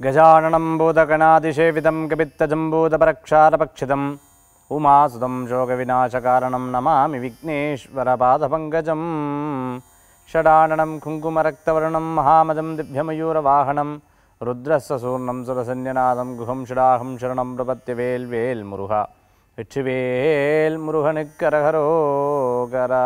गजाननं भूतगणातिसेवितं कपित्तजम्बूतपरक्षारपक्षितम् उमासुतं शोकविनाशकारणं नमामि विघ्नेश्वरपादपङ्कजं षडाननं कुङ्कुमरक्तवर्णं महामदं दिव्यमयूरवाहनं रुद्रस्य सूर्णं सुरसन्यनादं गुहं षडाहं शरणं प्रपत्य வேல் வேல் முருகா வெற்றிவேல் முருகனுக்கரகரோகரா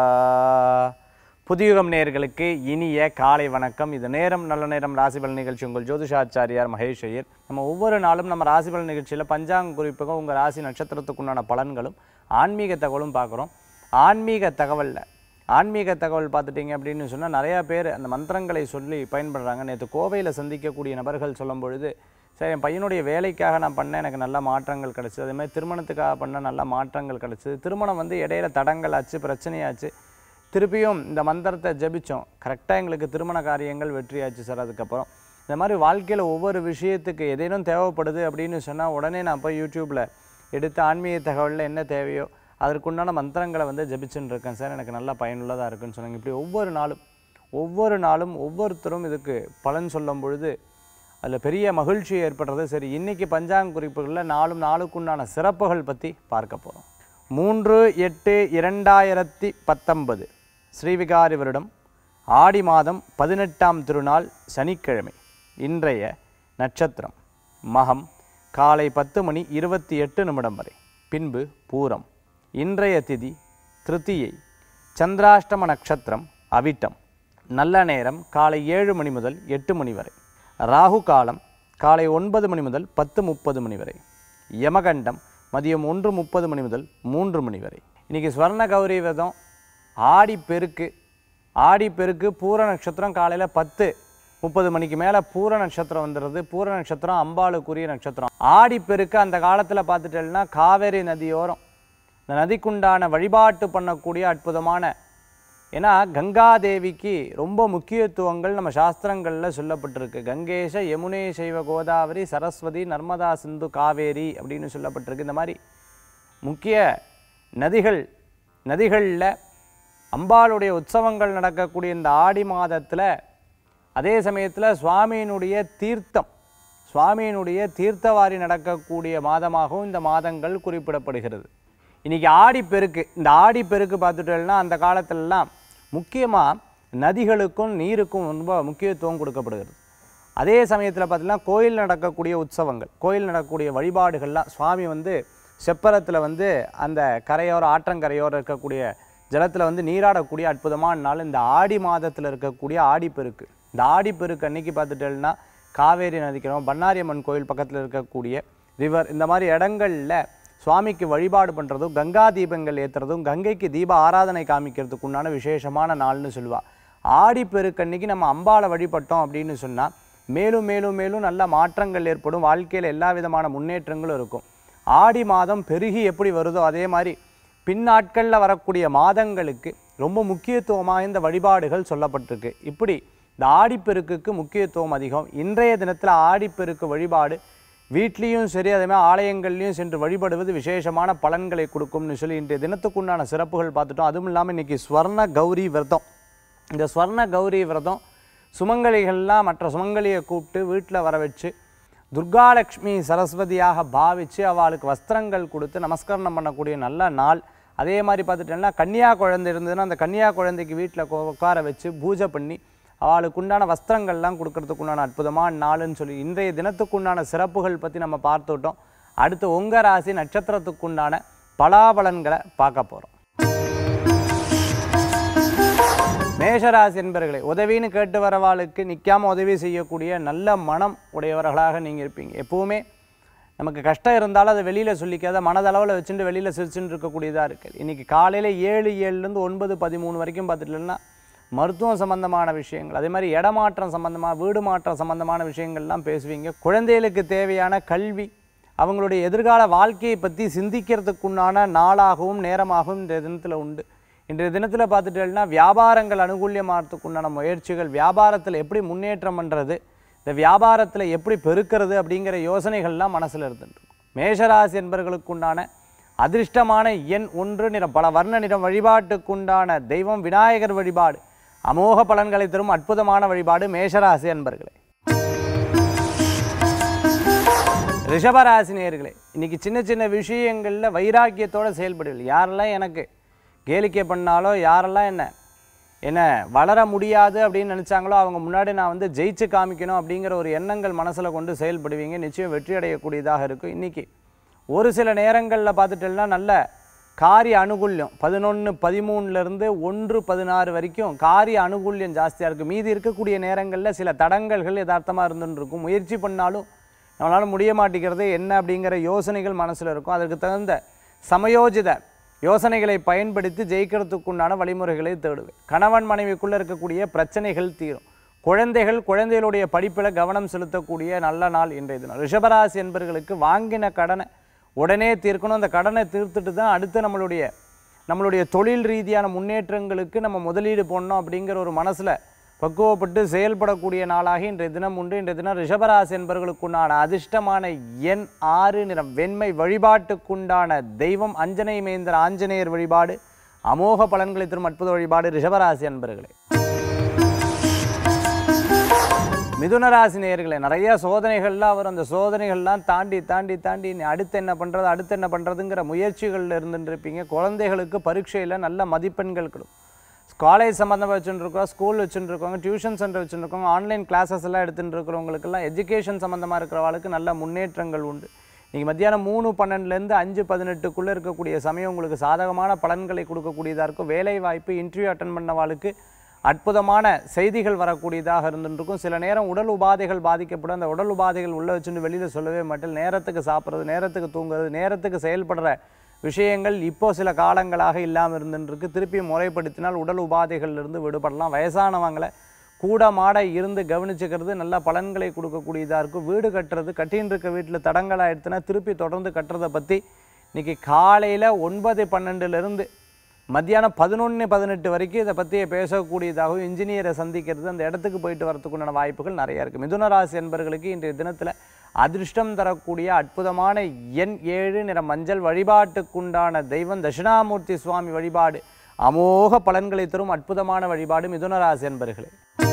புதியுகம் நேயர்களுக்கு இனிய காலை வணக்கம் இது நேரம் நல்ல நேரம் ராசிபலன் நிகழ்ச்சி உங்கள் ஜோதிஷாச்சாரியார் மகேஷ் ஐயர் நம்ம ஒவ்வொரு நாளும் நம்ம ராசிபலன் நிகழ்ச்சியில் பஞ்சாங்க குறிப்புக்கும் உங்கள் ராசி நட்சத்திரத்துக்குண்டான பலன்களும் ஆன்மீக தகவலும் பார்க்குறோம் ஆன்மீக தகவலில் ஆன்மீக தகவல் பார்த்துட்டிங்க அப்படின்னு சொன்னால் நிறையா பேர் அந்த மந்திரங்களை சொல்லி பயன்படுறாங்க நேற்று கோவையில் சந்திக்கக்கூடிய நபர்கள் சொல்லும் பொழுது சரி என் பையனுடைய வேலைக்காக நான் பண்ணேன் எனக்கு நல்ல மாற்றங்கள் கிடச்சிது அதே மாதிரி திருமணத்துக்காக பண்ண நல்ல மாற்றங்கள் கிடச்சிது திருமணம் வந்து இடையில தடங்கள் ஆச்சு பிரச்சனையாச்சு திருப்பியும் இந்த மந்திரத்தை ஜெபிச்சோம் கரெக்டாக எங்களுக்கு திருமண காரியங்கள் வெற்றியாச்சு சார் அதுக்கப்புறம் இந்த மாதிரி வாழ்க்கையில் ஒவ்வொரு விஷயத்துக்கு ஏதேனும் தேவைப்படுது அப்படின்னு சொன்னால் உடனே நான் போய் யூடியூப்பில் எடுத்து ஆன்மீக தகவலில் என்ன தேவையோ அதற்குண்டான மந்திரங்களை வந்து ஜெபிச்சுன்னு இருக்கேன் சார் எனக்கு நல்லா பயனுள்ளதாக இருக்குன்னு சொன்னாங்க இப்படி ஒவ்வொரு நாளும் ஒவ்வொரு நாளும் ஒவ்வொருத்தரும் இதுக்கு பலன் சொல்லும் பொழுது அதில் பெரிய மகிழ்ச்சி ஏற்படுறது சரி இன்னைக்கு பஞ்சாங்க குறிப்புகளில் நாளும் நாளுக்குண்டான சிறப்புகள் பற்றி பார்க்க போகிறோம் மூன்று எட்டு இரண்டாயிரத்தி பத்தொன்பது ஸ்ரீவிகாரி வருடம் ஆடி மாதம் பதினெட்டாம் திருநாள் சனிக்கிழமை இன்றைய நட்சத்திரம் மகம் காலை பத்து மணி இருபத்தி எட்டு நிமிடம் வரை பின்பு பூரம் இன்றைய திதி திருத்தியை சந்திராஷ்டம நட்சத்திரம் அவிட்டம் நல்ல நேரம் காலை ஏழு மணி முதல் எட்டு மணி வரை ராகு காலம் காலை ஒன்பது மணி முதல் பத்து முப்பது மணி வரை யமகண்டம் மதியம் ஒன்று முப்பது மணி முதல் மூன்று மணி வரை இன்றைக்கி ஸ்வர்ண கௌரி விரதம் ஆடி பெருக்கு ஆடி பெருக்கு பூர நட்சத்திரம் காலையில் பத்து முப்பது மணிக்கு மேலே பூர நட்சத்திரம் வந்துடுது பூர நட்சத்திரம் அம்பாளுக்குரிய நட்சத்திரம் ஆடி பெருக்கு அந்த காலத்தில் பார்த்துட்டேன்னா காவேரி நதியோரம் இந்த நதிக்குண்டான வழிபாட்டு பண்ணக்கூடிய அற்புதமான ஏன்னா கங்காதேவிக்கு ரொம்ப முக்கியத்துவங்கள் நம்ம சாஸ்திரங்களில் சொல்லப்பட்டிருக்கு கங்கேஷ யமுனே சைவ கோதாவரி சரஸ்வதி நர்மதா சிந்து காவேரி அப்படின்னு சொல்லப்பட்டிருக்கு இந்த மாதிரி முக்கிய நதிகள் நதிகளில் அம்பாளுடைய உற்சவங்கள் நடக்கக்கூடிய இந்த ஆடி மாதத்தில் அதே சமயத்தில் சுவாமியினுடைய தீர்த்தம் சுவாமியினுடைய தீர்த்தவாரி நடக்கக்கூடிய மாதமாகவும் இந்த மாதங்கள் குறிப்பிடப்படுகிறது இன்றைக்கி ஆடிப்பெருக்கு இந்த ஆடிப்பெருக்கு பார்த்துட்டோம்னா அந்த காலத்திலலாம் முக்கியமாக நதிகளுக்கும் நீருக்கும் ரொம்ப முக்கியத்துவம் கொடுக்கப்படுகிறது அதே சமயத்தில் பார்த்தீங்கன்னா கோயில் நடக்கக்கூடிய உற்சவங்கள் கோயில் நடக்கக்கூடிய வழிபாடுகள்லாம் சுவாமி வந்து செப்பரத்தில் வந்து அந்த கரையோர ஆற்றங்கரையோரம் இருக்கக்கூடிய ஜலத்தில் வந்து நீராடக்கூடிய அற்புதமான நாள் இந்த ஆடி மாதத்தில் இருக்கக்கூடிய ஆடிப்பெருக்கு இந்த ஆடிப்பெருக்கு அன்னைக்கு பார்த்துட்டோம்னா காவேரி நதிக்கிறோம் பண்ணாரியம்மன் கோயில் பக்கத்தில் இருக்கக்கூடிய ரிவர் இந்த மாதிரி இடங்கள்ல சுவாமிக்கு வழிபாடு பண்ணுறதும் கங்கா தீபங்கள் ஏற்றுறதும் கங்கைக்கு தீப ஆராதனை காமிக்கிறதுக்கு உண்டான விசேஷமான நாள்னு சொல்லுவா ஆடி பெருக்கன்னைக்கு நம்ம அம்பாளை வழிபட்டோம் அப்படின்னு சொன்னால் மேலும் மேலும் மேலும் நல்ல மாற்றங்கள் ஏற்படும் வாழ்க்கையில் எல்லா விதமான முன்னேற்றங்களும் இருக்கும் ஆடி மாதம் பெருகி எப்படி வருதோ அதே மாதிரி பின்னாட்களில் வரக்கூடிய மாதங்களுக்கு ரொம்ப முக்கியத்துவமாக இந்த வழிபாடுகள் சொல்லப்பட்டிருக்கு இப்படி இந்த ஆடிப்பெருக்குக்கு முக்கியத்துவம் அதிகம் இன்றைய தினத்தில் ஆடிப்பெருக்கு வழிபாடு வீட்லேயும் சரி அதே மாதிரி ஆலயங்கள்லையும் சென்று வழிபடுவது விசேஷமான பலன்களை கொடுக்கும்னு சொல்லி இன்றைய தினத்துக்குண்டான சிறப்புகள் பார்த்துட்டோம் அதுவும் இல்லாமல் இன்றைக்கி ஸ்வர்ண கௌரி விரதம் இந்த ஸ்வர்ண கௌரி விரதம் சுமங்கலிகள்லாம் மற்ற சுமங்கலியை கூப்பிட்டு வீட்டில் வர வச்சு துர்காலட்சுமி சரஸ்வதியாக பாவித்து அவளுக்கு வஸ்திரங்கள் கொடுத்து நமஸ்கரணம் பண்ணக்கூடிய நல்ல நாள் அதே மாதிரி பார்த்துட்டோம்னா கன்னியா குழந்தை இருந்ததுன்னா அந்த கன்னியா குழந்தைக்கு வீட்டில் உட்கார வச்சு பூஜை பண்ணி அவளுக்கு உண்டான வஸ்திரங்கள்லாம் கொடுக்கறதுக்கு உண்டான அற்புதமான நாளுன்னு சொல்லி இன்றைய தினத்துக்குண்டான சிறப்புகள் பற்றி நம்ம பார்த்துட்டோம் அடுத்து உங்கள் ராசி நட்சத்திரத்துக்குண்டான பலாபலன்களை பார்க்க போகிறோம் மேஷராசி என்பர்களே உதவின்னு கேட்டு வரவாளுக்கு நிற்காம உதவி செய்யக்கூடிய நல்ல மனம் உடையவர்களாக நீங்கள் இருப்பீங்க எப்பவுமே நமக்கு கஷ்டம் இருந்தாலும் அதை வெளியில் சொல்லிக்காத மனதளவில் வச்சுட்டு வெளியில் சிரிச்சுட்டு இருக்கக்கூடியதாக இருக்குது இன்றைக்கி காலையில் ஏழு ஏழுலேருந்து ஒன்பது பதிமூணு வரைக்கும் பார்த்துட்டுனா மருத்துவம் சம்பந்தமான விஷயங்கள் அதே மாதிரி இடமாற்றம் சம்பந்தமாக வீடு மாற்றம் சம்பந்தமான விஷயங்கள்லாம் பேசுவீங்க குழந்தைகளுக்கு தேவையான கல்வி அவங்களுடைய எதிர்கால வாழ்க்கையை பற்றி சிந்திக்கிறதுக்குண்டான நாளாகவும் நேரமாகவும் இந்த தினத்தில் உண்டு இன்றைய தினத்தில் பார்த்துட்டேன்னா வியாபாரங்கள் அனுகூல்யமாகறதுக்குண்டான முயற்சிகள் வியாபாரத்தில் எப்படி முன்னேற்றம் பண்ணுறது இந்த வியாபாரத்தில் எப்படி பெருக்கிறது அப்படிங்கிற யோசனைகள்லாம் மனசில் இருந்துட்டு மேஷராசி என்பவர்களுக்குண்டான அதிர்ஷ்டமான எண் ஒன்று நிறம் பல வர்ண நிறம் வழிபாட்டுக்குண்டான தெய்வம் விநாயகர் வழிபாடு அமோக பலன்களை தரும் அற்புதமான வழிபாடு மேஷராசி என்பர்களே ரிஷபராசி நேயர்களே இன்னைக்கு சின்ன சின்ன விஷயங்களில் வைராக்கியத்தோட செயல்படுவீர்கள் யாரெல்லாம் எனக்கு கேளிக்கை பண்ணாலோ யாரெல்லாம் என்ன என்ன வளர முடியாது அப்படின்னு நினச்சாங்களோ அவங்க முன்னாடி நான் வந்து ஜெயிச்சு காமிக்கணும் அப்படிங்கிற ஒரு எண்ணங்கள் மனசில் கொண்டு செயல்படுவீங்க நிச்சயம் வெற்றி அடையக்கூடியதாக இருக்கும் இன்றைக்கி ஒரு சில நேரங்களில் பார்த்துட்டோம்னா நல்ல காரிய அனுகூல்யம் பதினொன்று பதிமூணுலேருந்து ஒன்று பதினாறு வரைக்கும் காரிய அனுகூல்யம் ஜாஸ்தியாக இருக்குது மீதி இருக்கக்கூடிய நேரங்களில் சில தடங்கல்கள் யதார்த்தமாக இருந்துன்னு இருக்கும் முயற்சி பண்ணாலும் நம்மளால் முடிய மாட்டேங்கிறது என்ன அப்படிங்கிற யோசனைகள் மனசில் இருக்கும் அதற்கு தகுந்த சமயோஜித யோசனைகளை பயன்படுத்தி ஜெயிக்கிறதுக்குண்டான வழிமுறைகளை தேடுவேன் கணவன் மனைவிக்குள்ளே இருக்கக்கூடிய பிரச்சனைகள் தீரும் குழந்தைகள் குழந்தைகளுடைய படிப்பில் கவனம் செலுத்தக்கூடிய நல்ல நாள் இன்றைய தினம் ரிஷபராசி என்பவர்களுக்கு வாங்கின கடனை உடனே தீர்க்கணும் அந்த கடனை தீர்த்துட்டு தான் அடுத்து நம்மளுடைய நம்மளுடைய தொழில் ரீதியான முன்னேற்றங்களுக்கு நம்ம முதலீடு போடணும் அப்படிங்கிற ஒரு மனசில் பக்குவப்பட்டு செயல்படக்கூடிய நாளாக இன்றைய தினம் உண்டு இன்றைய தினம் ரிஷபராசி என்பவர்களுக்குண்டான அதிர்ஷ்டமான எண் ஆறு நிறம் வெண்மை வழிபாட்டுக்குண்டான தெய்வம் அஞ்சனை மேந்தர் ஆஞ்சநேயர் வழிபாடு அமோக பலன்களை தரும் அற்புத வழிபாடு ரிஷபராசி அன்பர்களே மிதுன ராசி நேயர்களே நிறைய சோதனைகள்லாம் வரும் அந்த சோதனைகள்லாம் தாண்டி தாண்டி தாண்டி நீ அடுத்து என்ன பண்ணுறது அடுத்து என்ன பண்ணுறதுங்கிற முயற்சிகளில் இருந்துட்டு இருப்பீங்க குழந்தைகளுக்கு பரீட்சையில் நல்ல மதிப்பெண்கள் கிடைக்கும் காலேஜ் சம்மந்தமாக வச்சுருக்கோம் ஸ்கூல் வச்சுருக்கோங்க டியூஷன் சென்டர் வச்சுருக்கோங்க ஆன்லைன் கிளாஸஸ் எல்லாம் எடுத்துகிட்டு இருக்கிறவங்களுக்கெல்லாம் எஜுகேஷன் சம்மந்தமாக இருக்கிறவங்களுக்கு நல்ல முன்னேற்றங்கள் உண்டு நீங்கள் மத்தியானம் மூணு பன்னெண்டுலேருந்து அஞ்சு பதினெட்டுக்குள்ளே இருக்கக்கூடிய சமயம் உங்களுக்கு சாதகமான பலன்களை கொடுக்கக்கூடியதாக இருக்கும் வேலை வாய்ப்பு இன்டர்வியூ அட்டன் பண்ணவாளுக்கு அற்புதமான செய்திகள் வரக்கூடியதாக இருந்துருக்கும் சில நேரம் உடல் உபாதைகள் பாதிக்கப்படும் அந்த உடல் உபாதைகள் உள்ளே வச்சுட்டு வெளியில் சொல்லவே மாட்டேன் நேரத்துக்கு சாப்பிட்றது நேரத்துக்கு தூங்குறது நேரத்துக்கு செயல்படுற விஷயங்கள் இப்போ சில காலங்களாக இல்லாமல் இருந்துருக்கு திருப்பி முறைப்படுத்தினால் உடல் உபாதைகள்லேருந்து விடுபடலாம் வயசானவங்களை கூட மாட இருந்து கவனிச்சுக்கிறது நல்ல பலன்களை கொடுக்கக்கூடியதாக இருக்கும் வீடு கட்டுறது கட்டின்னு இருக்க வீட்டில் தடங்கள் ஆயிடுச்சுன்னா திருப்பி தொடர்ந்து கட்டுறதை பற்றி இன்றைக்கி காலையில் ஒன்பது பன்னெண்டுலேருந்து மத்தியானம் பதினொன்று பதினெட்டு வரைக்கும் இதை பற்றி பேசக்கூடியதாகவும் இன்ஜினியரை சந்திக்கிறது அந்த இடத்துக்கு போயிட்டு வரத்துக்குண்டான வாய்ப்புகள் நிறையா இருக்குது மிதுன ராசி என்பர்களுக்கு இன்றைய தினத்தில் அதிர்ஷ்டம் தரக்கூடிய அற்புதமான எண் ஏழு நிற மஞ்சள் வழிபாட்டுக்குண்டான தெய்வம் தட்சிணாமூர்த்தி சுவாமி வழிபாடு அமோக பலன்களை தரும் அற்புதமான வழிபாடு மிதுன ராசி என்பர்களே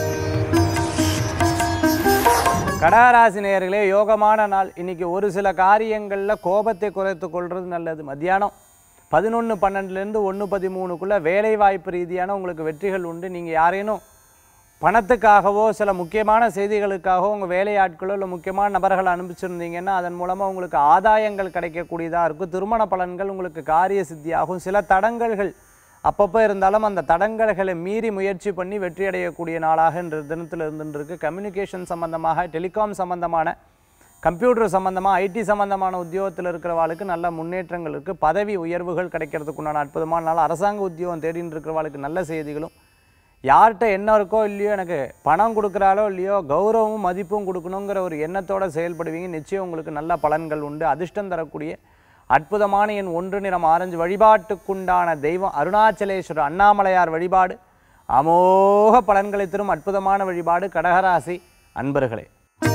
கடகராசி நேயர்களே யோகமான நாள் இன்னைக்கு ஒரு சில காரியங்களில் கோபத்தை குறைத்து கொள்வது நல்லது மத்தியானம் பதினொன்று பன்னெண்டுலேருந்து ஒன்று பதிமூணுக்குள்ளே வேலை வாய்ப்பு ரீதியான உங்களுக்கு வெற்றிகள் உண்டு நீங்கள் யாரேனும் பணத்துக்காகவோ சில முக்கியமான செய்திகளுக்காகவோ உங்கள் வேலையாட்களோ இல்லை முக்கியமான நபர்களை அனுப்பிச்சிருந்தீங்கன்னா அதன் மூலமாக உங்களுக்கு ஆதாயங்கள் கிடைக்கக்கூடியதாக இருக்கும் திருமண பலன்கள் உங்களுக்கு காரிய சித்தியாகும் சில தடங்கல்கள் அப்பப்போ இருந்தாலும் அந்த தடங்கல்களை மீறி முயற்சி பண்ணி வெற்றி அடையக்கூடிய நாளாக இன்று தினத்தில் இருந்துருக்கு கம்யூனிகேஷன் சம்பந்தமாக டெலிகாம் சம்பந்தமான கம்ப்யூட்டர் சம்மந்தமாக ஐடி சம்மந்தமான உத்தியோகத்தில் இருக்கிறவாளுக்கு நல்ல முன்னேற்றங்கள் இருக்குது பதவி உயர்வுகள் கிடைக்கிறதுக்குண்டான அற்புதமான நாள் அரசாங்க உத்தியோகம் தேடின்னு இருக்கிறவாளுக்கு நல்ல செய்திகளும் யார்கிட்ட என்ன இருக்கோ இல்லையோ எனக்கு பணம் கொடுக்குறாலோ இல்லையோ கௌரவமும் மதிப்பும் கொடுக்கணுங்கிற ஒரு எண்ணத்தோட செயல்படுவீங்க நிச்சயம் உங்களுக்கு நல்ல பலன்கள் உண்டு அதிர்ஷ்டம் தரக்கூடிய அற்புதமான என் ஒன்று நிறம் ஆரஞ்சு வழிபாட்டுக்குண்டான தெய்வம் அருணாச்சலேஸ்வரர் அண்ணாமலையார் வழிபாடு அமோக பலன்களை தரும் அற்புதமான வழிபாடு கடகராசி அன்பர்களே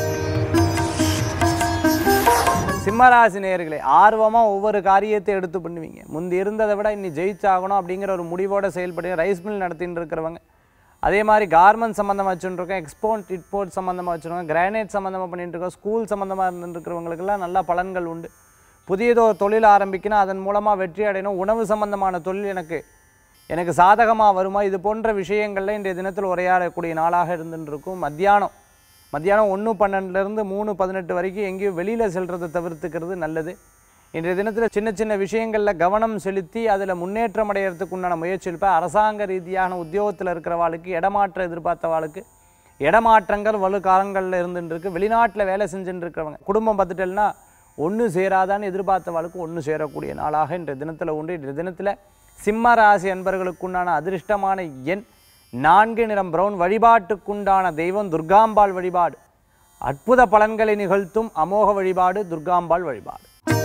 சிம்மராசி நேயர்களே ஆர்வமாக ஒவ்வொரு காரியத்தை எடுத்து பண்ணுவீங்க முந்தி இருந்ததை விட இன்னி ஜெயிச்சாகணும் அப்படிங்கிற ஒரு முடிவோட செயல்படுங்க ரைஸ் மில் நடத்திட்டு இருக்கிறவங்க அதே மாதிரி கார்மெண்ட் சம்மந்தமாக வச்சுருக்கோம் எக்ஸ்போர்ட் இட்போர்ட் சம்மந்தமாக வச்சுருக்கோம் கிரானைட் சம்மந்தமாக பண்ணிட்டு இருக்கோம் ஸ்கூல் சம்மந்தமாக இருந்துருக்கிறவங்களுக்கெல்லாம் நல்ல பலன்கள் உண்டு புதியதோ தொழில் ஆரம்பிக்கணும் அதன் மூலமாக வெற்றி அடையணும் உணவு சம்பந்தமான தொழில் எனக்கு எனக்கு சாதகமாக வருமா இது போன்ற விஷயங்களில் இன்றைய தினத்தில் உரையாடக்கூடிய நாளாக இருந்துட்டு இருக்கும் மத்தியானம் மத்தியானம் ஒன்று பன்னெண்டுலேருந்து மூணு பதினெட்டு வரைக்கும் எங்கேயும் வெளியில் செல்றதை தவிர்த்துக்கிறது நல்லது இன்றைய தினத்தில் சின்ன சின்ன விஷயங்களில் கவனம் செலுத்தி அதில் முன்னேற்றம் அடையிறதுக்கு உண்டான முயற்சி இருப்பேன் அரசாங்க ரீதியான உத்தியோகத்தில் இருக்கிறவாளுக்கு இடமாற்றம் எதிர்பார்த்தவாளுக்கு இடமாற்றங்கள் வலு காலங்களில் இருந்துட்டு இருக்கு வெளிநாட்டில் வேலை செஞ்சுட்டு இருக்கிறவங்க குடும்பம் பார்த்துட்டேன்னா ஒன்று சேராதான்னு எதிர்பார்த்தவாளுக்கு ஒன்று சேரக்கூடிய நாளாக இன்றைய தினத்தில் உண்டு இன்றைய தினத்தில் சிம்ம ராசி அன்பர்களுக்குண்டான அதிர்ஷ்டமான எண் நான்கு நிறம் பிரவுன் வழிபாட்டுக்குண்டான தெய்வம் துர்காம்பாள் வழிபாடு அற்புத பலன்களை நிகழ்த்தும் அமோக வழிபாடு துர்காம்பாள் வழிபாடு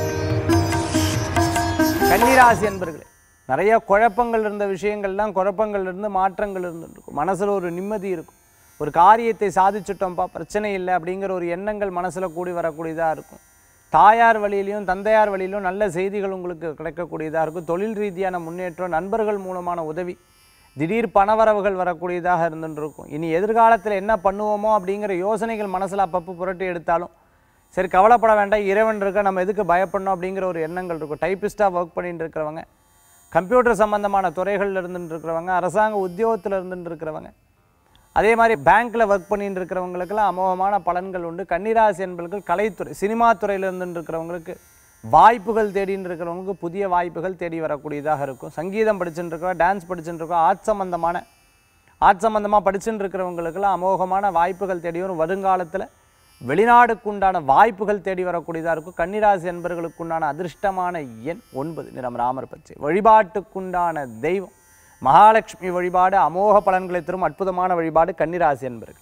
கன்னிராசி என்பர்களே நிறைய குழப்பங்கள் இருந்த விஷயங்கள்லாம் குழப்பங்கள் இருந்து மாற்றங்கள் இருந்துருக்கும் மனசில் ஒரு நிம்மதி இருக்கும் ஒரு காரியத்தை சாதிச்சுட்டோம்ப்பா பிரச்சனை இல்லை அப்படிங்கிற ஒரு எண்ணங்கள் மனசில் கூடி வரக்கூடியதாக இருக்கும் தாயார் வழியிலையும் தந்தையார் வழியிலும் நல்ல செய்திகள் உங்களுக்கு கிடைக்கக்கூடியதாக இருக்கும் தொழில் ரீதியான முன்னேற்றம் நண்பர்கள் மூலமான உதவி திடீர் பணவரவுகள் வரக்கூடியதாக இருந்துட்டு இருக்கும் இனி எதிர்காலத்தில் என்ன பண்ணுவோமோ அப்படிங்கிற யோசனைகள் மனசில் அப்பப்போ புரட்டி எடுத்தாலும் சரி கவலைப்பட வேண்டாம் இறைவன் இருக்க நம்ம எதுக்கு பயப்படணும் அப்படிங்கிற ஒரு எண்ணங்கள் இருக்கும் டைப்பிஸ்ட்டாக ஒர்க் பண்ணிட்டு இருக்கிறவங்க கம்ப்யூட்டர் சம்பந்தமான துறைகளில் இருந்துட்டு இருக்கிறவங்க அரசாங்க உத்தியோகத்தில் இருந்துட்டு இருக்கிறவங்க அதே மாதிரி பேங்க்கில் ஒர்க் பண்ணிட்டு இருக்கிறவங்களுக்கெல்லாம் அமோகமான பலன்கள் உண்டு கன்னிராசி என்பவர்கள் கலைத்துறை சினிமா துறையில் இருந்துட்டு இருக்கிறவங்களுக்கு வாய்ப்புகள் தேடின்னு இருக்கிறவங்களுக்கு புதிய வாய்ப்புகள் தேடி வரக்கூடியதாக இருக்கும் சங்கீதம் படிச்சுட்டு இருக்கோம் டான்ஸ் படிச்சுட்டு இருக்கோம் ஆர்ட் சம்பந்தமான ஆர்ட் சம்பந்தமாக படிச்சுட்டு இருக்கிறவங்களுக்கெல்லாம் அமோகமான வாய்ப்புகள் தேடி வரும் வருங்காலத்தில் வெளிநாடுக்குண்டான வாய்ப்புகள் தேடி வரக்கூடியதாக இருக்கும் கன்னிராசி என்பவர்களுக்குண்டான அதிர்ஷ்டமான எண் ஒன்பது நிறம் ராமர் பச்சை வழிபாட்டுக்குண்டான தெய்வம் மகாலட்சுமி வழிபாடு அமோக பலன்களை தரும் அற்புதமான வழிபாடு கன்னிராசி என்பர்கள்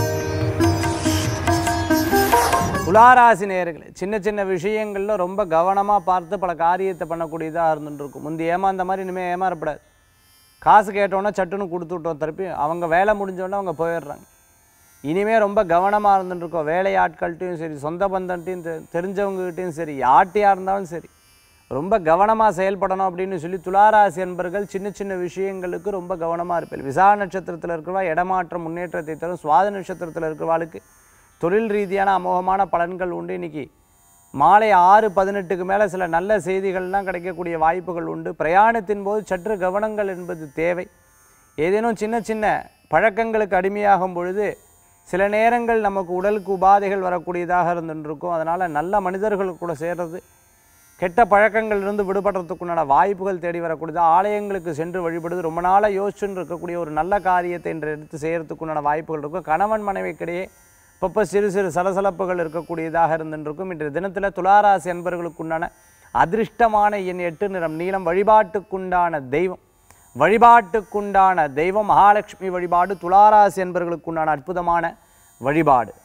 துளாராசி நேயர்களே சின்ன சின்ன விஷயங்களில் ரொம்ப கவனமாக பார்த்து பல காரியத்தை பண்ணக்கூடியதாக இருந்துட்டு இருக்கும் முந்தி ஏமாந்த மாதிரி இனிமேல் ஏமாறப்படாது காசு கேட்டோன்னே சட்டுன்னு கொடுத்து விட்டோம் திருப்பி அவங்க வேலை முடிஞ்சோடனே அவங்க போயிடுறாங்க இனிமே ரொம்ப கவனமாக இருந்துட்டு இருக்கோம் வேலையாட்கள்கிட்டையும் சரி சொந்த பந்தன்ட்டையும் தெ தெரிஞ்சவங்ககிட்டையும் சரி யார்ட்டையாக இருந்தாலும் சரி ரொம்ப கவனமாக செயல்படணும் அப்படின்னு சொல்லி துளாராசி என்பர்கள் சின்ன சின்ன விஷயங்களுக்கு ரொம்ப கவனமாக இருப்பார் விசா நட்சத்திரத்தில் இருக்கிறவா இடமாற்றம் முன்னேற்றத்தை தரும் சுவாத நட்சத்திரத்தில் இருக்கிறவாளுக்கு தொழில் ரீதியான அமோகமான பலன்கள் உண்டு இன்னைக்கு மாலை ஆறு பதினெட்டுக்கு மேலே சில நல்ல செய்திகள்லாம் கிடைக்கக்கூடிய வாய்ப்புகள் உண்டு பிரயாணத்தின் போது சற்று கவனங்கள் என்பது தேவை ஏதேனும் சின்ன சின்ன பழக்கங்களுக்கு அடிமையாகும் பொழுது சில நேரங்கள் நமக்கு உடலுக்கு உபாதைகள் வரக்கூடியதாக இருந்துருக்கும் அதனால் நல்ல மனிதர்கள் கூட சேர்றது கெட்ட பழக்கங்களிலிருந்து விடுபடுறதுக்குண்டான வாய்ப்புகள் தேடி வரக்கூடியது ஆலயங்களுக்கு சென்று வழிபடுது ரொம்ப நாளாக யோசிச்சுன்னு இருக்கக்கூடிய ஒரு நல்ல காரியத்தை இன்று எடுத்து செய்கிறதுக்குண்டான வாய்ப்புகள் இருக்கும் கணவன் மனைவிக்கிடையே அப்பப்போ சிறு சிறு சலசலப்புகள் இருக்கக்கூடியதாக இருந்துருக்கும் இன்றைய தினத்தில் துளாராசி என்பவர்களுக்குண்டான அதிர்ஷ்டமான எண் எட்டு நிறம் நீளம் வழிபாட்டுக்குண்டான தெய்வம் வழிபாட்டுக்குண்டான தெய்வம் மகாலட்சுமி வழிபாடு துளாராசி என்பவர்களுக்குண்டான அற்புதமான வழிபாடு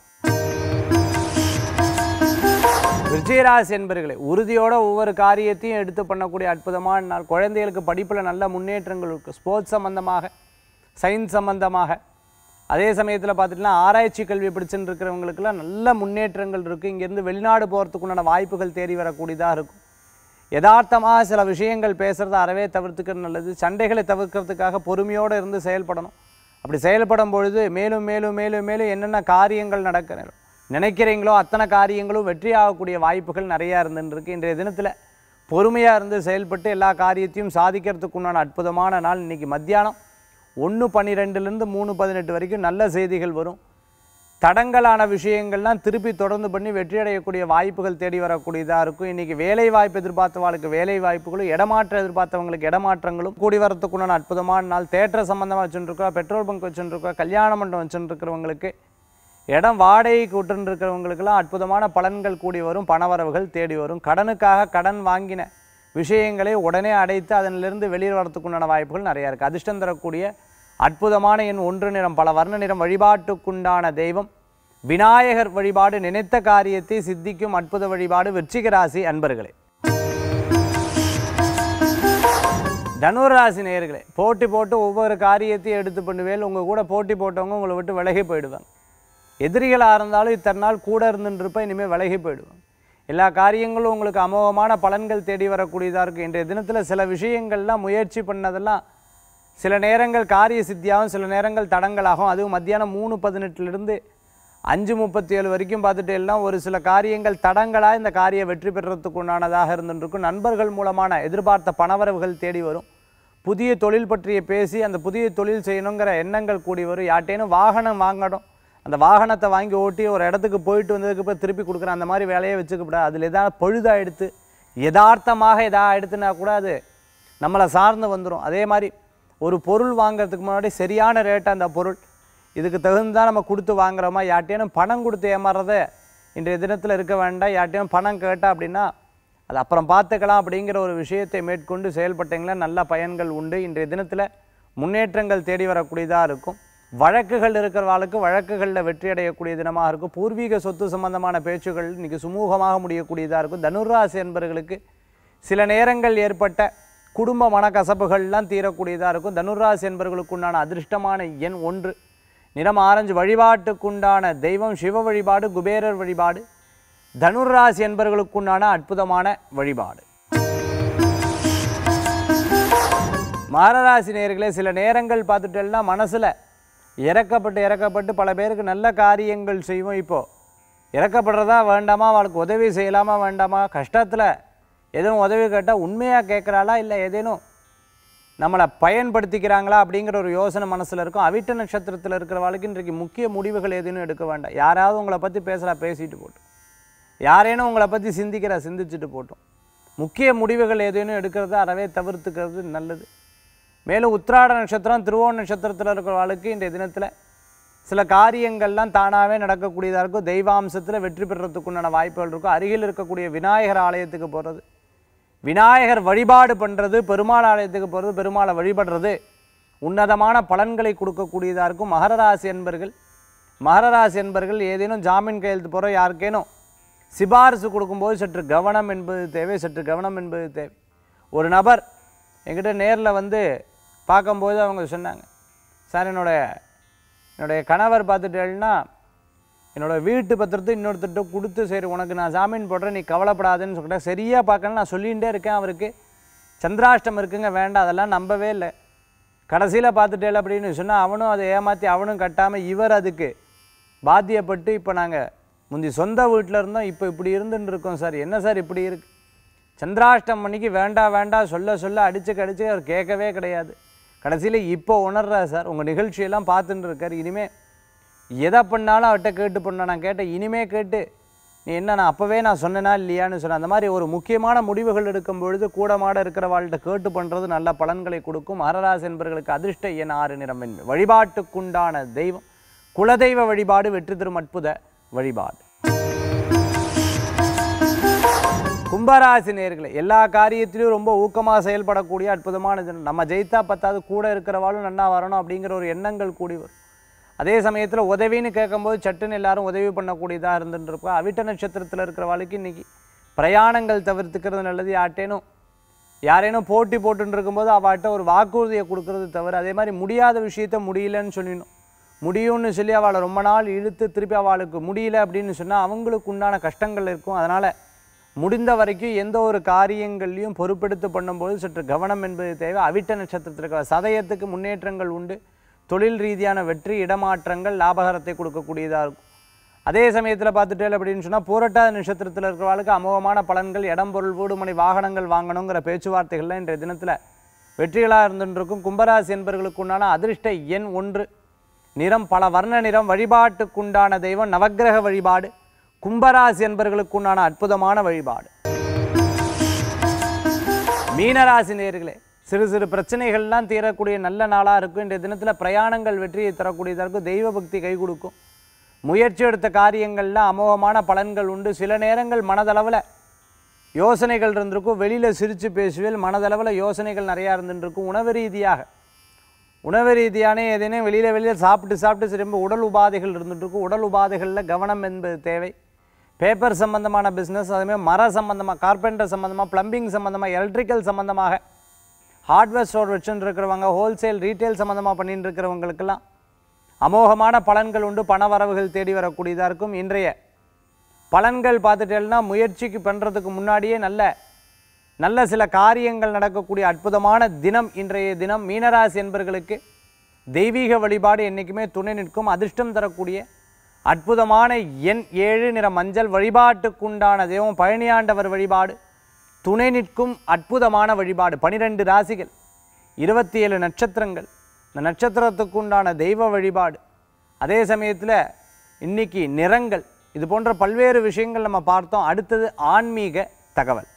விஜயராசி என்பர்களே உறுதியோட ஒவ்வொரு காரியத்தையும் எடுத்து பண்ணக்கூடிய அற்புதமான நாள் குழந்தைகளுக்கு படிப்பில் நல்ல முன்னேற்றங்கள் இருக்குது ஸ்போர்ட்ஸ் சம்பந்தமாக சயின்ஸ் சம்பந்தமாக அதே சமயத்தில் பார்த்துட்டுனா ஆராய்ச்சி கல்வி படிச்சுட்டு இருக்கிறவங்களுக்குலாம் நல்ல முன்னேற்றங்கள் இருக்குது இங்கேருந்து வெளிநாடு போகிறதுக்குண்டான வாய்ப்புகள் தேடி வரக்கூடியதாக இருக்கும் யதார்த்தமாக சில விஷயங்கள் பேசுகிறத அறவே தவிர்த்துக்கிறது நல்லது சண்டைகளை தவிர்க்கிறதுக்காக பொறுமையோடு இருந்து செயல்படணும் அப்படி செயல்படும் பொழுது மேலும் மேலும் மேலும் மேலும் என்னென்ன காரியங்கள் நடக்க நினைக்கிறீங்களோ அத்தனை காரியங்களும் வெற்றி ஆகக்கூடிய வாய்ப்புகள் நிறையா இருந்துருக்கு இன்றைய தினத்தில் பொறுமையாக இருந்து செயல்பட்டு எல்லா காரியத்தையும் சாதிக்கிறதுக்குண்டான அற்புதமான நாள் இன்றைக்கி மத்தியானம் ஒன்று பன்னிரெண்டுலேருந்து மூணு பதினெட்டு வரைக்கும் நல்ல செய்திகள் வரும் தடங்கலான விஷயங்கள்லாம் திருப்பி தொடர்ந்து பண்ணி வெற்றி அடையக்கூடிய வாய்ப்புகள் தேடி வரக்கூடியதாக இருக்கும் இன்றைக்கி வேலை வாய்ப்பு எதிர்பார்த்தவாளுக்கு வேலை வாய்ப்புகளும் இடமாற்றம் எதிர்பார்த்தவங்களுக்கு இடமாற்றங்களும் கூடி வரத்துக்குண்டான அற்புதமான நாள் தேட்டர் சம்மந்தமாக வச்சுருக்கோம் பெட்ரோல் பங்க் வச்சுருக்கோம் கல்யாண மண்டபம் வச்சுருக்கிறவங்களுக்கு இடம் வாடகைக்கு விட்டுன்னு இருக்கிறவங்களுக்கெல்லாம் அற்புதமான பலன்கள் கூடி வரும் பணவரவுகள் தேடி வரும் கடனுக்காக கடன் வாங்கின விஷயங்களை உடனே அடைத்து அதனிலிருந்து வெளியில் வரத்துக்குண்டான வாய்ப்புகள் நிறையா இருக்குது அதிர்ஷ்டம் தரக்கூடிய அற்புதமான எண் ஒன்று நிறம் பல வர்ண நிறம் வழிபாட்டுக்குண்டான தெய்வம் விநாயகர் வழிபாடு நினைத்த காரியத்தை சித்திக்கும் அற்புத வழிபாடு விருச்சிக ராசி அன்பர்களே தனுராசி நேயர்களே போட்டி போட்டு ஒவ்வொரு காரியத்தையும் எடுத்து பண்ணுவேல் உங்கள் கூட போட்டி போட்டவங்க உங்களை விட்டு விலகி போயிடுவாங்க எதிரிகளாக இருந்தாலும் இத்தனை நாள் கூட இருந்துருப்ப இனிமேல் விலகி போயிடுவாங்க எல்லா காரியங்களும் உங்களுக்கு அமோகமான பலன்கள் தேடி வரக்கூடியதாக இருக்கும் இன்றைய தினத்தில் சில விஷயங்கள்லாம் முயற்சி பண்ணதெல்லாம் சில நேரங்கள் காரிய சித்தியாகும் சில நேரங்கள் தடங்களாகும் அதுவும் மத்தியானம் மூணு பதினெட்டுலேருந்து அஞ்சு முப்பத்தி ஏழு வரைக்கும் பார்த்துட்டு எல்லாம் ஒரு சில காரியங்கள் தடங்களாக இந்த காரியம் வெற்றி பெறுறதுக்கு உண்டானதாக இருந்துருக்கும் நண்பர்கள் மூலமான எதிர்பார்த்த பணவரவுகள் தேடி வரும் புதிய தொழில் பற்றிய பேசி அந்த புதிய தொழில் செய்யணுங்கிற எண்ணங்கள் கூடி வரும் யார்ட்டேனும் வாகனம் வாங்கணும் அந்த வாகனத்தை வாங்கி ஓட்டி ஒரு இடத்துக்கு போயிட்டு வந்ததுக்கு அப்புறம் திருப்பி கொடுக்குறேன் அந்த மாதிரி வேலையை வச்சுக்கப்படாது அதில் எதாவது பழுதாக எடுத்து யதார்த்தமாக எதா எடுத்துனா கூட அது நம்மளை சார்ந்து வந்துடும் அதே மாதிரி ஒரு பொருள் வாங்குறதுக்கு முன்னாடி சரியான ரேட்டு அந்த பொருள் இதுக்கு தகுந்தா நம்ம கொடுத்து வாங்குறோமா யார்ட்டேனும் பணம் கொடுத்து ஏமாறுறத இன்றைய தினத்தில் இருக்க வேண்டாம் யார்ட்டேனும் பணம் கேட்டா அப்படின்னா அது அப்புறம் பார்த்துக்கலாம் அப்படிங்கிற ஒரு விஷயத்தை மேற்கொண்டு செயல்பட்டீங்களா நல்ல பயன்கள் உண்டு இன்றைய தினத்தில் முன்னேற்றங்கள் தேடி வரக்கூடியதாக இருக்கும் வழக்குகள் இருக்கிறவாளுக்கு வழக்குகளில் வெற்றி அடையக்கூடிய தினமாக இருக்கும் பூர்வீக சொத்து சம்பந்தமான பேச்சுகள் இன்றைக்கி சுமூகமாக முடியக்கூடியதாக இருக்கும் தனுராசி என்பவர்களுக்கு சில நேரங்கள் ஏற்பட்ட குடும்ப மனக்கசப்புகள்லாம் தீரக்கூடியதாக இருக்கும் தனுராசி என்பவர்களுக்குண்டான அதிர்ஷ்டமான எண் ஒன்று நிறம் ஆரஞ்சு வழிபாட்டுக்குண்டான தெய்வம் சிவ வழிபாடு குபேரர் வழிபாடு தனுராசி என்பவர்களுக்குண்டான அற்புதமான வழிபாடு மாரராசி நேயர்களே சில நேரங்கள் பார்த்துட்டேன்னா மனசில் இறக்கப்பட்டு இறக்கப்பட்டு பல பேருக்கு நல்ல காரியங்கள் செய்வோம் இப்போது இறக்கப்படுறதா வேண்டாமா அவளுக்கு உதவி செய்யலாமா வேண்டாமா கஷ்டத்தில் எதுவும் உதவி கேட்டால் உண்மையாக கேட்குறாளா இல்லை ஏதேனும் நம்மளை பயன்படுத்திக்கிறாங்களா அப்படிங்கிற ஒரு யோசனை மனசில் இருக்கும் அவிட்ட நட்சத்திரத்தில் இருக்கிறவளுக்கு இன்றைக்கு முக்கிய முடிவுகள் ஏதேனும் எடுக்க வேண்டாம் யாராவது உங்களை பற்றி பேசலாம் பேசிட்டு போட்டோம் யாரேனும் உங்களை பற்றி சிந்திக்கிறா சிந்திச்சுட்டு போட்டோம் முக்கிய முடிவுகள் ஏதேனும் எடுக்கிறத அறவே தவிர்த்துக்கிறது நல்லது மேலும் உத்திராட நட்சத்திரம் திருவோண நட்சத்திரத்தில் இருக்கிறவளுக்கு இன்றைய தினத்தில் சில காரியங்கள்லாம் தானாகவே நடக்கக்கூடியதாக இருக்கும் தெய்வாம்சத்தில் வெற்றி பெறுறதுக்குண்டான வாய்ப்புகள் இருக்கும் அருகில் இருக்கக்கூடிய விநாயகர் ஆலயத்துக்கு போகிறது விநாயகர் வழிபாடு பண்ணுறது பெருமாள் ஆலயத்துக்கு போகிறது பெருமாளை வழிபடுறது உன்னதமான பலன்களை கொடுக்கக்கூடியதாக இருக்கும் மகர ராசி என்பர்கள் மகர ராசி என்பர்கள் ஏதேனும் ஜாமீன் கையெழுத்து போகிற யாருக்கேனும் சிபாரிசு கொடுக்கும்போது சற்று கவனம் என்பது தேவை சற்று கவனம் என்பது தேவை ஒரு நபர் என்கிட்ட நேரில் வந்து பார்க்கும்போது அவங்க சொன்னாங்க சார் என்னோட என்னுடைய கணவர் பார்த்துட்டேன்னா என்னோட வீட்டு பத்திரத்தை இன்னொருத்தர்கிட்ட கொடுத்து சரி உனக்கு நான் ஜாமீன் போடுறேன் நீ கவலைப்படாதுன்னு சொல்லிட்டேன் சரியாக பார்க்கணும் நான் சொல்லிகிட்டே இருக்கேன் அவருக்கு சந்திராஷ்டம் இருக்குங்க வேண்டாம் அதெல்லாம் நம்பவே இல்லை கடைசியில் பார்த்துட்டேல அப்படின்னு சொன்னால் அவனும் அதை ஏமாற்றி அவனும் கட்டாமல் இவர் அதுக்கு பாத்தியப்பட்டு இப்போ நாங்கள் முந்தி சொந்த வீட்டில் இருந்தோம் இப்போ இப்படி இருந்துன்னு இருக்கோம் சார் என்ன சார் இப்படி இருக்கு சந்திராஷ்டம் மணிக்கு வேண்டாம் வேண்டாம் சொல்ல சொல்ல அடிச்சு கடிச்சு அவர் கேட்கவே கிடையாது கடைசியில் இப்போ உணர்றார் சார் உங்கள் நிகழ்ச்சியெல்லாம் பார்த்துட்டு இருக்கார் இனிமே எதை பண்ணாலும் அவர்கிட்ட கேட்டு பண்ண நான் கேட்டேன் இனிமே கேட்டு நீ என்ன நான் அப்போவே நான் சொன்னேனா இல்லையான்னு சொன்னேன் அந்த மாதிரி ஒரு முக்கியமான முடிவுகள் எடுக்கும் பொழுது கூடமாட இருக்கிறவாள்கிட்ட கேட்டு பண்ணுறது நல்ல பலன்களை கொடுக்கும் அரராசி என்பவர்களுக்கு அதிர்ஷ்ட எண் ஆறு நிறம் என்பது வழிபாட்டுக்குண்டான தெய்வம் குலதெய்வ வழிபாடு வெற்றி தரும் அற்புத வழிபாடு கும்பராசி நேர்களை எல்லா காரியத்திலையும் ரொம்ப ஊக்கமாக செயல்படக்கூடிய அற்புதமான தினம் நம்ம ஜெயித்தா பத்தாவது கூட இருக்கிறவாளும் நன்னா வரணும் அப்படிங்கிற ஒரு எண்ணங்கள் கூடி வரும் அதே சமயத்தில் உதவின்னு கேட்கும்போது சட்டுன்னு எல்லாரும் உதவி பண்ணக்கூடியதாக இருந்துட்டு இருப்போம் அவிட்ட நட்சத்திரத்தில் இருக்கிறவாளுக்கு இன்னைக்கு பிரயாணங்கள் தவிர்த்துக்கிறது நல்லது யார்ட்டேனும் யாரேனும் போட்டி போட்டுன்னு இருக்கும்போது அவள்கிட்ட ஒரு வாக்குறுதியை கொடுக்கறது தவிர அதே மாதிரி முடியாத விஷயத்த முடியலன்னு சொல்லிடணும் முடியும்னு சொல்லி அவளை ரொம்ப நாள் இழுத்து திருப்பி அவளுக்கு முடியல அப்படின்னு சொன்னால் அவங்களுக்கு உண்டான கஷ்டங்கள் இருக்கும் அதனால் முடிந்த வரைக்கும் எந்த ஒரு காரியங்கள்லையும் பொறுப்பெடுத்து பண்ணும்போது சற்று கவனம் என்பது தேவை அவிட்ட நட்சத்திரத்திற்கு சதயத்துக்கு முன்னேற்றங்கள் உண்டு தொழில் ரீதியான வெற்றி இடமாற்றங்கள் லாபகரத்தை கொடுக்கக்கூடியதாக இருக்கும் அதே சமயத்தில் பார்த்துட்டேன் அப்படின்னு சொன்னால் பூரட்டாத நட்சத்திரத்தில் இருக்கிறவர்களுக்கு அமோகமான பலன்கள் இடம் பொருள் வீடுமனை வாகனங்கள் வாங்கணுங்கிற பேச்சுவார்த்தைகள்லாம் இன்றைய தினத்தில் வெற்றிகளாக இருந்துருக்கும் கும்பராசி என்பவர்களுக்கு உண்டான அதிர்ஷ்ட எண் ஒன்று நிறம் பல வர்ண நிறம் வழிபாட்டுக்குண்டான தெய்வம் நவக்கிரக வழிபாடு கும்பராசி என்பவர்களுக்கு உண்டான அற்புதமான வழிபாடு மீனராசி நேர்களே சிறு சிறு பிரச்சனைகள்லாம் தீரக்கூடிய நல்ல நாளாக இருக்கும் இன்றைய தினத்தில் பிரயாணங்கள் வெற்றியை தரக்கூடியதாக இருக்கும் தெய்வ பக்தி கை கொடுக்கும் முயற்சி எடுத்த காரியங்கள்லாம் அமோகமான பலன்கள் உண்டு சில நேரங்கள் மனதளவில் யோசனைகள் இருந்திருக்கும் வெளியில் சிரித்து பேசுவேல் மனதளவில் யோசனைகள் நிறையா இருந்துருக்கும் உணவு ரீதியாக உணவு ரீதியான ஏதேனும் வெளியில் வெளியில் சாப்பிட்டு சாப்பிட்டு சரி ரொம்ப உடல் உபாதைகள் இருந்துகிட்ருக்கும் உடல் உபாதைகளில் கவனம் என்பது தேவை பேப்பர் சம்பந்தமான பிஸ்னஸ் அதுமாதிரி மர சம்பந்தமாக கார்பெண்டர் சம்பந்தமாக ப்ளம்பிங் சம்பந்தமாக எலக்ட்ரிக்கல் சம்பந்தமாக ஹார்ட்வேர் ஸ்டோர் வச்சுட்டு இருக்கிறவங்க ஹோல்சேல் ரீட்டைல் சம்மந்தமாக பண்ணிட்டு இருக்கிறவங்களுக்கெல்லாம் அமோகமான பலன்கள் உண்டு பண வரவுகள் தேடி வரக்கூடியதாக இருக்கும் இன்றைய பலன்கள் பார்த்துட்டேன்னா முயற்சிக்கு பண்ணுறதுக்கு முன்னாடியே நல்ல நல்ல சில காரியங்கள் நடக்கக்கூடிய அற்புதமான தினம் இன்றைய தினம் மீனராசி என்பர்களுக்கு தெய்வீக வழிபாடு என்றைக்குமே துணை நிற்கும் அதிர்ஷ்டம் தரக்கூடிய அற்புதமான எண் ஏழு நிற மஞ்சள் வழிபாட்டுக்குண்டான தெய்வம் பழனியாண்டவர் வழிபாடு துணை நிற்கும் அற்புதமான வழிபாடு பனிரெண்டு ராசிகள் இருபத்தி ஏழு நட்சத்திரங்கள் இந்த நட்சத்திரத்துக்குண்டான தெய்வ வழிபாடு அதே சமயத்தில் இன்னைக்கு நிறங்கள் இது போன்ற பல்வேறு விஷயங்கள் நம்ம பார்த்தோம் அடுத்தது ஆன்மீக தகவல்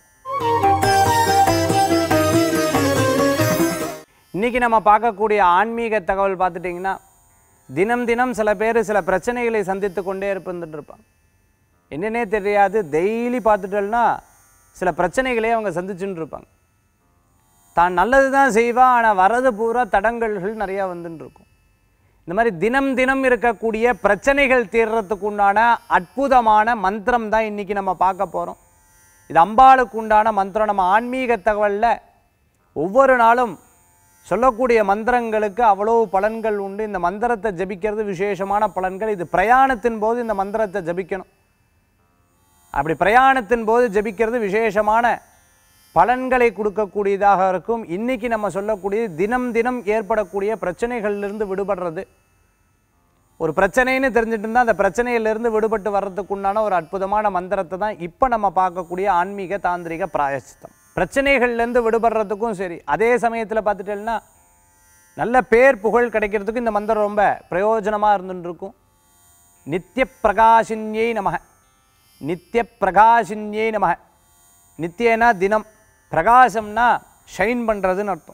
இன்னைக்கு நம்ம பார்க்கக்கூடிய ஆன்மீக தகவல் பார்த்துட்டிங்கன்னா தினம் தினம் சில பேர் சில பிரச்சனைகளை சந்தித்து கொண்டே இருந்துட்டு இருப்பாங்க என்னன்னே தெரியாது டெய்லி பார்த்துட்டோம்னா சில பிரச்சனைகளே அவங்க சந்திச்சுட்டு இருப்பாங்க தான் நல்லது தான் செய்வா ஆனால் வரது பூரா தடங்கல்கள் நிறையா வந்துட்டு இருக்கும் இந்த மாதிரி தினம் தினம் இருக்கக்கூடிய பிரச்சனைகள் தீர்றதுக்கு உண்டான அற்புதமான மந்திரம் தான் இன்றைக்கி நம்ம பார்க்க போகிறோம் இது அம்பாளுக்கு உண்டான மந்திரம் நம்ம ஆன்மீக தகவலில் ஒவ்வொரு நாளும் சொல்லக்கூடிய மந்திரங்களுக்கு அவ்வளோ பலன்கள் உண்டு இந்த மந்திரத்தை ஜபிக்கிறது விசேஷமான பலன்கள் இது பிரயாணத்தின் போது இந்த மந்திரத்தை ஜபிக்கணும் அப்படி பிரயாணத்தின் போது ஜபிக்கிறது விசேஷமான பலன்களை கொடுக்கக்கூடியதாக இருக்கும் இன்னைக்கு நம்ம சொல்லக்கூடிய தினம் தினம் ஏற்படக்கூடிய பிரச்சனைகளிலிருந்து விடுபடுறது ஒரு பிரச்சனைன்னு தெரிஞ்சுட்டு இருந்தால் அந்த பிரச்சனையிலிருந்து விடுபட்டு வர்றதுக்கு உண்டான ஒரு அற்புதமான மந்திரத்தை தான் இப்போ நம்ம பார்க்கக்கூடிய ஆன்மீக தாந்திரிக பிராயச்சித்தம் பிரச்சனைகள்லேருந்து விடுபடுறதுக்கும் சரி அதே சமயத்தில் பார்த்துட்டேன்னா நல்ல பேர் புகழ் கிடைக்கிறதுக்கு இந்த மந்திரம் ரொம்ப பிரயோஜனமாக இருந்துட்டு இருக்கும் நித்திய பிரகாசின்யை நமக நித்திய பிரகாசின்யை நமக நித்தியனா தினம் பிரகாசம்னா ஷைன் பண்ணுறதுன்னு அர்த்தம்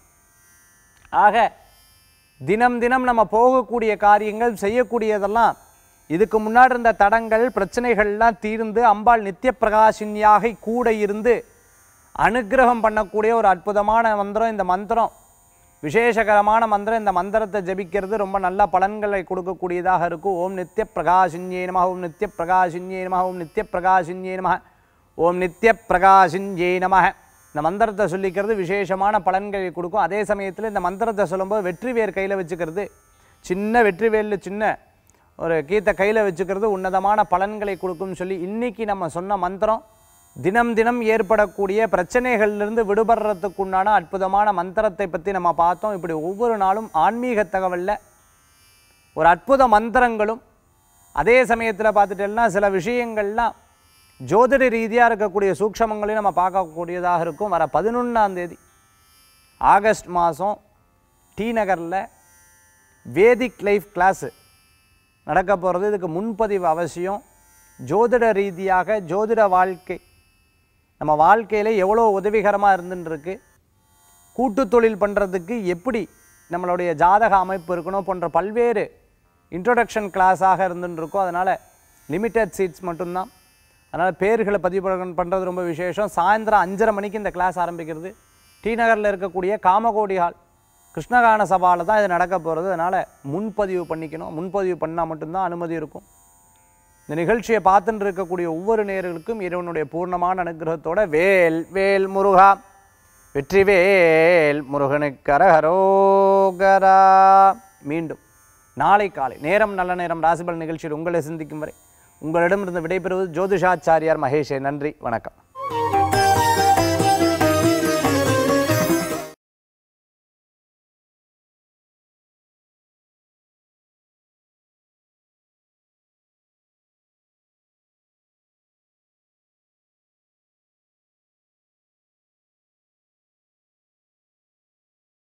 ஆக தினம் தினம் நம்ம போகக்கூடிய காரியங்கள் செய்யக்கூடியதெல்லாம் இதுக்கு முன்னாடி இருந்த தடங்கள் பிரச்சனைகள்லாம் தீர்ந்து அம்பாள் நித்திய பிரகாசினியாக கூட இருந்து அனுக்கிரகம் பண்ணக்கூடிய ஒரு அற்புதமான மந்திரம் இந்த மந்திரம் விசேஷகரமான மந்திரம் இந்த மந்திரத்தை ஜபிக்கிறது ரொம்ப நல்ல பலன்களை கொடுக்கக்கூடியதாக இருக்கும் ஓம் நித்திய பிரகாசின்யே நம ஓம் நித்திய பிரகாசின்யே நம ஓம் நித்திய பிரகாசின்யே நம ஓம் நித்திய பிரகாசின்யே நம இந்த மந்திரத்தை சொல்லிக்கிறது விசேஷமான பலன்களை கொடுக்கும் அதே சமயத்தில் இந்த மந்திரத்தை சொல்லும்போது வெற்றி வேர் கையில் வச்சுக்கிறது சின்ன வெற்றி வேலில் சின்ன ஒரு கீத்தை கையில் வச்சுக்கிறது உன்னதமான பலன்களை கொடுக்கும்னு சொல்லி இன்னைக்கு நம்ம சொன்ன மந்திரம் தினம் தினம் ஏற்படக்கூடிய பிரச்சனைகள்லேருந்து விடுபடுறதுக்கு உண்டான அற்புதமான மந்திரத்தை பற்றி நம்ம பார்த்தோம் இப்படி ஒவ்வொரு நாளும் ஆன்மீக தகவலில் ஒரு அற்புத மந்திரங்களும் அதே சமயத்தில் பார்த்துட்டோம்னா சில விஷயங்கள்லாம் ஜோதிட ரீதியாக இருக்கக்கூடிய சூக்ஷமங்களையும் நம்ம பார்க்கக்கூடியதாக இருக்கும் வர பதினொன்றாம் தேதி ஆகஸ்ட் மாதம் டி நகரில் வேதிக் லைஃப் கிளாஸு நடக்க போகிறது இதுக்கு முன்பதிவு அவசியம் ஜோதிட ரீதியாக ஜோதிட வாழ்க்கை நம்ம வாழ்க்கையில் எவ்வளோ உதவிகரமாக இருந்துன்னு இருக்கு கூட்டு தொழில் பண்ணுறதுக்கு எப்படி நம்மளுடைய ஜாதக அமைப்பு இருக்கணும் போன்ற பல்வேறு இன்ட்ரோடக்ஷன் கிளாஸாக இருந்துன்னு இருக்கோ அதனால் லிமிட்டட் சீட்ஸ் மட்டும்தான் அதனால் பேர்களை பதிவு பண்ணுறது ரொம்ப விசேஷம் சாயந்தரம் அஞ்சரை மணிக்கு இந்த கிளாஸ் ஆரம்பிக்கிறது டி நகரில் இருக்கக்கூடிய காமகோடி ஹால் கிருஷ்ணகான சபாவில் தான் இது நடக்க போகிறது அதனால் முன்பதிவு பண்ணிக்கணும் முன்பதிவு பண்ணால் மட்டும்தான் அனுமதி இருக்கும் இந்த நிகழ்ச்சியை பார்த்துட்டு இருக்கக்கூடிய ஒவ்வொரு நேயர்களுக்கும் இறைவனுடைய பூர்ணமான அனுகிரகத்தோட வேல் வேல் முருகா வெற்றிவேல் முருகனுக்கு அரஹரோகரா மீண்டும் நாளை காலை நேரம் நல்ல நேரம் ராசிபல் நிகழ்ச்சியில் உங்களை சிந்திக்கும் வரை உங்களிடமிருந்து விடைபெறுவது ஜோதிஷாச்சாரியார் மகேஷே நன்றி வணக்கம்